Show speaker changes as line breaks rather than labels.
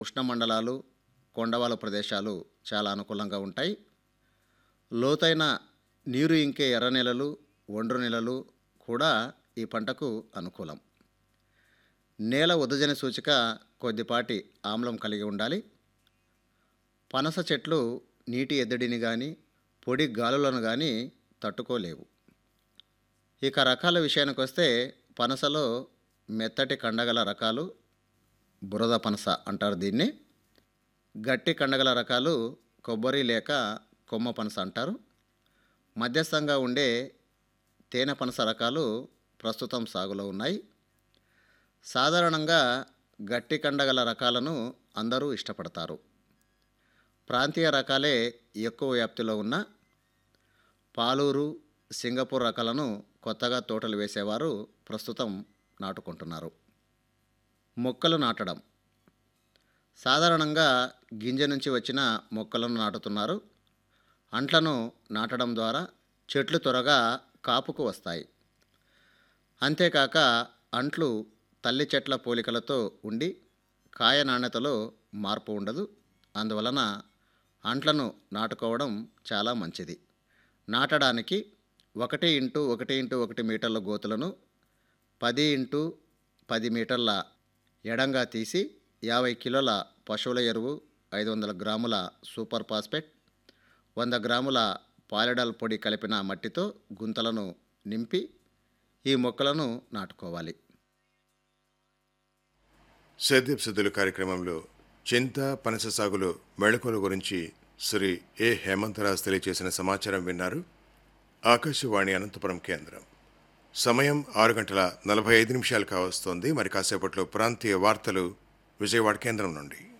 ఉష్ణమండలాలు కొండవాల ప్రదేశాలు చాలా అనుకూలంగా ఉంటాయి లోతైన నీరు ఇంకే ఎర్ర నెలలు ఒండ్రు నెలలు కూడా ఈ పంటకు అనుకూలం నేల ఉదజని సూచిక కొద్దిపాటి ఆమ్లం కలిగి ఉండాలి పనస చెట్లు నీటి ఎద్దడిని కానీ పొడి గాలులను కానీ తట్టుకోలేవు ఇక రకాల విషయానికి వస్తే పనసలో మెత్తటి కండగల రకాలు బురద పనస అంటారు దీన్ని గట్టి కండగల రకాలు కొబ్బరి లేక కొమ్మ పనస అంటారు మధ్యస్థంగా ఉండే తేనె పనస రకాలు ప్రస్తుతం సాగులో ఉన్నాయి సాధారణంగా గట్టి కండగల రకాలను అందరూ ఇష్టపడతారు ప్రాంతీయ రకాలే ఎక్కువ వ్యాప్తిలో ఉన్న పాలూరు సింగపూర్ రకాలను కొత్తగా తోటలు వేసేవారు ప్రస్తుతం నాటుకుంటున్నారు మొక్కలు నాటడం సాధారణంగా గింజ నుంచి వచ్చిన మొక్కలను నాటుతున్నారు అంట్లను నాటడం ద్వారా చెట్లు త్వరగా కాపుకు వస్తాయి అంతేకాక అంట్లు తల్లి చెట్ల పోలికలతో ఉండి కాయ నాణ్యతలో మార్పు ఉండదు అందువలన అంట్లను నాటుకోవడం చాలా మంచిది నాటడానికి ఒకటి ఇంటూ ఒకటి ఇంటూ ఒకటి మీటర్ల గోతులను పది ఇంటూ పది మీటర్ల ఎడంగా తీసి యాభై కిలోల పశువుల ఎరువు ఐదు వందల గ్రాముల సూపర్ ఫాస్ఫేట్ వంద గ్రాముల పాలిడల్ పొడి కలిపిన మట్టితో గుంతలను నింపి ఈ మొక్కలను నాటుకోవాలి
సేద్యపు సిద్ధులు కార్యక్రమంలో చింత పనస సాగులో మెళకువల గురించి శ్రీ ఏ హేమంతరాజ్ తెలియజేసిన సమాచారం విన్నారు ఆకాశవాణి అనంతపురం కేంద్రం సమయం ఆరు గంటల నలభై ఐదు నిమిషాలు కావస్తోంది మరి కాసేపట్లో ప్రాంతీయ వార్తలు విజయవాడ కేంద్రం నుండి